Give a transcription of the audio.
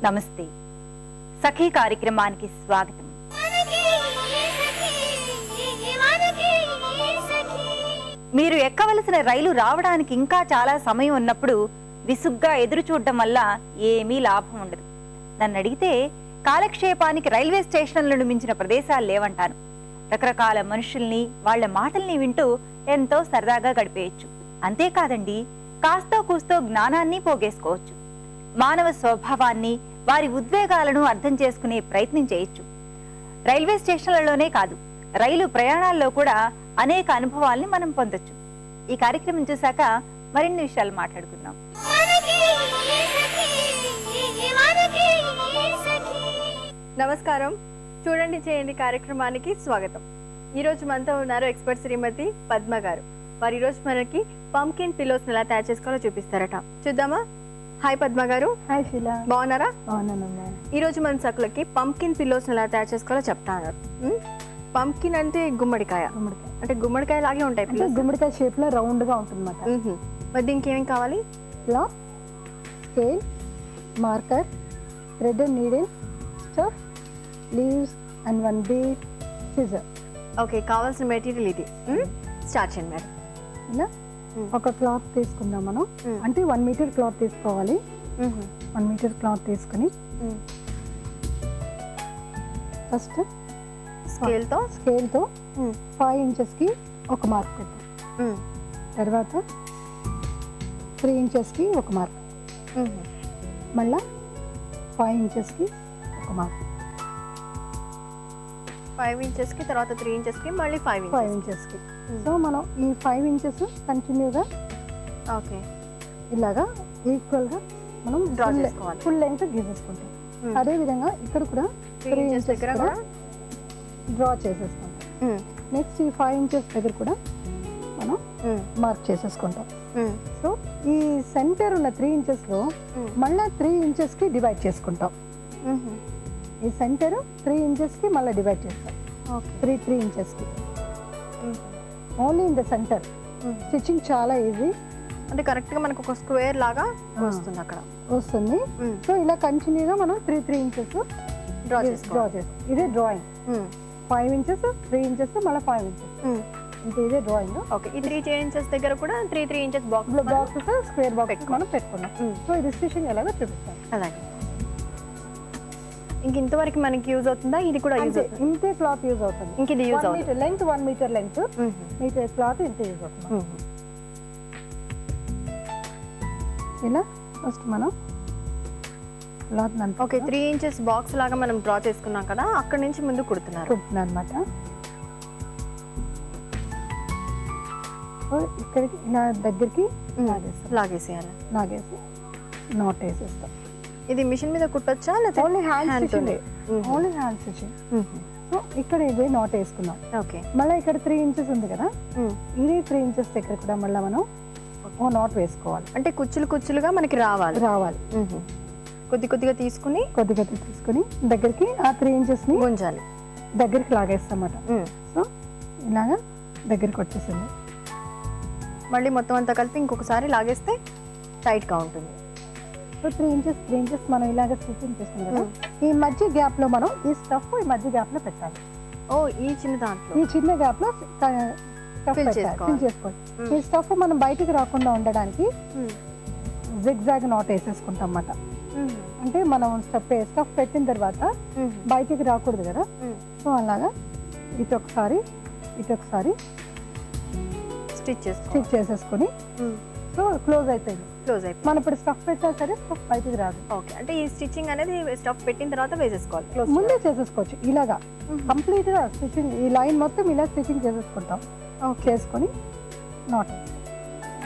నమస్తే సఖీ కార్యక్రమానికి స్వాగతం మీరు ఎక్కవలసిన రైలు రావడానికి ఇంకా చాలా సమయం ఉన్నప్పుడు విసుగ్గా ఎదురు చూడడం వల్ల ఏమీ లాభం ఉండదు నన్ను అడిగితే కాలక్షేపానికి రైల్వే స్టేషన్లను మించిన ప్రదేశాలు లేవంటాను రకరకాల మనుషుల్ని వాళ్ళ మాటల్ని వింటూ ఎంతో సరదాగా గడిపేయచ్చు అంతేకాదండి కాస్తో కూస్తో జ్ఞానాన్ని పోగేసుకోవచ్చు మానవ స్వభావాన్ని వారి ఉద్వేగాలను అర్థం చేసుకునే ప్రయత్నం చేయొచ్చు రైల్వే స్టేషన్లలోనే కాదు రైలు ప్రయాణాల్లో కూడా అనేక అనుభవాల్ని మనం పొందొచ్చు ఈ కార్యక్రమం చూశాక మరిన్ని విషయాలు మాట్లాడుకుందాం నమస్కారం చూడండి చేయండి కార్యక్రమానికి స్వాగతం ఈరోజు మనతో ఉన్నారు ఎక్స్పర్ట్ శ్రీమతి పద్మ గారు వారు ఈరోజు మనకి పంకిన్ పిల్లోస్ ఎలా తయారు చేసుకోవాలో చూపిస్తారట చూద్దామా హాయ్ పద్మ గారు హాయ్ శిలా బాగున్నారా బాగున్నానమ్మా ఈరోజు మన సకులకి పంకిన్ పిల్లోస్ ఎలా తయారు చేసుకోవాలో చెప్తాను పంకిన్ అంటే గుమ్మడికాయ గుమ్మడికాయ అంటే గుమ్మడికాయ లాగే ఉంటాయి అంటే pillows. గుమ్మడికాయ షేప్ లో రౌండ్ గా ఉంటుంది అనమాట మ్మ్హ. మరి దీనికి ఏమేం కావాలి ఇలా scale marker thread and needle stuff leaves and one bead scissor okay కావాల్సిన మెటీరియల్ ఇది స్టార్ట్ చేయండి మేడం ఇలా మ్మ్. ఒక క్లాత్ తీసుకుందాం మనం మ్మ్. అంటే వన్ మీటర్ క్లాత్ తీసుకోవాలి మ్మ్హ. వన్ మీటర్ క్లాత్ తీసుకుని మ్మ్. ఫస్ట్ స్కేల్తో స్కేల్తో మ్మ్. ఫైవ్ ఇంచెస్కి ఒక మార్క్ పెట్టాం మ్మ్. తర్వాత త్రీ ఇంచెస్కి ఒక మార్క్ మ్మ్హ. మళ్ళా ఫైవ్ ఇంచెస్కి ఒక మార్క్ ఫైవ్ ఇంచెస్ కి తర్వాత త్రీ ఇంచెస్ కి మళ్ళీ ఫైవ్ ఫైవ్ ఇంచెస్ ఇంచెస్కి సో మనం ఈ ఫైవ్ ఇంచెస్ కంటిన్యూగా ఓకే ఇలాగా ఈక్వల్గా మనం Draw చేసుకోవాలి. ఫుల్ లెంగ్త్ గీసేసుకుంటాం Hmm. అదే విధంగా ఇక్కడ కూడా త్రీ త్రీ ఇంచెస్ ఇంచెస్ దగ్గర కూడా కూడా డ్రా చేసేసుకుంటాం నెక్స్ట్ ఈ ఫైవ్ ఇంచెస్ దగ్గర కూడా మనం మార్క్ చేసేసుకుంటాం సో ఈ సెంటర్ ఉన్న త్రీ ఇంచెస్లో మళ్ళీ త్రీ ఇంచెస్కి డివైడ్ చేసుకుంటాం ఈ సెంటర్ త్రీ ఇంచెస్కి మళ్ళీ డివైడ్ చేస్తాం ఓకే త్రీ త్రీ ఇంచెస్కి only in the centre stitching చాలా ఈజీ అంటే కరెక్ట్ గా మనకు ఒక స్క్వేర్ లాగా వస్తుంది అక్కడ వస్తుంది సో ఇలా కంటిన్యూగా మనం three three inches draw draw చేసుకోవాలి చేస్తాం ఇదే drawing five inches three inches మళ్ళీ ఫైవ్ ఇంచెస్ ఇంకా ఇదే డ్రాయింగ్ ఓకే ఈ త్రీ ఇంచెస్ దగ్గర కూడా three three inches box boxes square box పెట్టుకో. మనం పెట్టుకున్నాం Mm. సో ఇది స్టిచింగ్ ఎలాగో చూపిస్తాం అలాగే ఇంక ఇంతవరకు మనకి యూజ్ అవుతుందా ఇది కూడా యూజ్ అంతే అవుతుంది ఇంతే క్లాత్ యూజ్ అవుతుంది ఇంక ఇది యూజ్ వన్ అవుతుంది metre length one metre length metre cloth ఇంత యూజ్ అవుతుంది ఇలా ఫస్ట్ మనం cloth okay three inches box లాగా మనం డ్రా చేసుకున్నాం కదా అక్కడ నుంచి ముందు కుడుతున్నారు కుడుతున్నాను అనమాట సో ఇక్కడికి ఇలా దగ్గరికి లాగేస్తాం లాగేసేయాలి లాగేసి నాట్ వేసేస్తాం ఇది మిషన్ మీద కుట్టొచ్చా లేదా ఓన్లీ హ్యాండ్ Hand స్టిచింగ్ తోనే. Mhm. Only hand stitching so ఇక్కడ ఇది నాట్ వేసుకున్నాం ఓకే మళ్ళీ ఇక్కడ త్రీ ఇంచెస్ ఉంది కదా ఇది త్రీ ఇంచెస్ దగ్గర కూడా మళ్ళీ మనం ఓ నాట్ వేసుకోవాలి అంటే కుచ్చులు కుచ్చులుగా మనకి రావాలి రావాలి కొద్ది కొద్దిగా తీసుకుని కొద్దిగా తీసుకుని దగ్గరికి ఆ త్రీ ఇంచెస్ ని గుంజాలి దగ్గరికి లాగేస్తామట సో ఇలాగా దగ్గరికి వచ్చేసింది మళ్ళీ మొత్తం అంతా కలిపి ఇంకొకసారి లాగేస్తే టైట్ గా ఉంటుంది so three inches three inches మనం ఇలాగ స్టిచ్చింగ్ చేస్తున్నాం కదా ఈ మధ్య గ్యాప్ లో మనం ఈ స్టఫ్ ఈ మధ్య గ్యాప్ లో పెట్టాలి ఓ ఈ చిన్న దాంట్లో ఈ చిన్న గ్యాప్ లో స్టఫ్ Fill పెట్టాలి చేసుకోవాలి. ఫిల్ చేసుకోవాలి Mm. ఈ స్టఫ్ మనం బయటికి రాకుండా ఉండడానికి Mm. జిగ్జాగ్ నాట్ వేసేసుకుంటాం అన్నమాట Mm. అంటే మనం స్టఫ్ స్టఫ్ పెట్టిన తర్వాత Mm. బయటికి రాకూడదు కదా Mm. సో అలాగా ఇటు ఒకసారి ఇటు ఒకసారి స్టిచ్ చేసుకో స్టిచ్ చేసేసుకొని సో క్లోజ్ అయిపోయింది క్లోజ్ అయిపోయింది మనం ఇప్పుడు స్టఫ్ పెట్టినా సరే స్టఫ్ బయటికి రాదు ఓకే అంటే ఈ స్టిచ్చింగ్ అనేది స్టఫ్ పెట్టిన తర్వాత వేసేసుకోవాలి క్లోజ్ ముందే చేసేసుకోవచ్చు ఇలాగా కంప్లీట్ గా స్టిచ్చింగ్ ఈ లైన్ మొత్తం ఇలా స్టిచ్చింగ్ చేసేసుకుంటాం చేసుకొని నాట్ వేస్తాం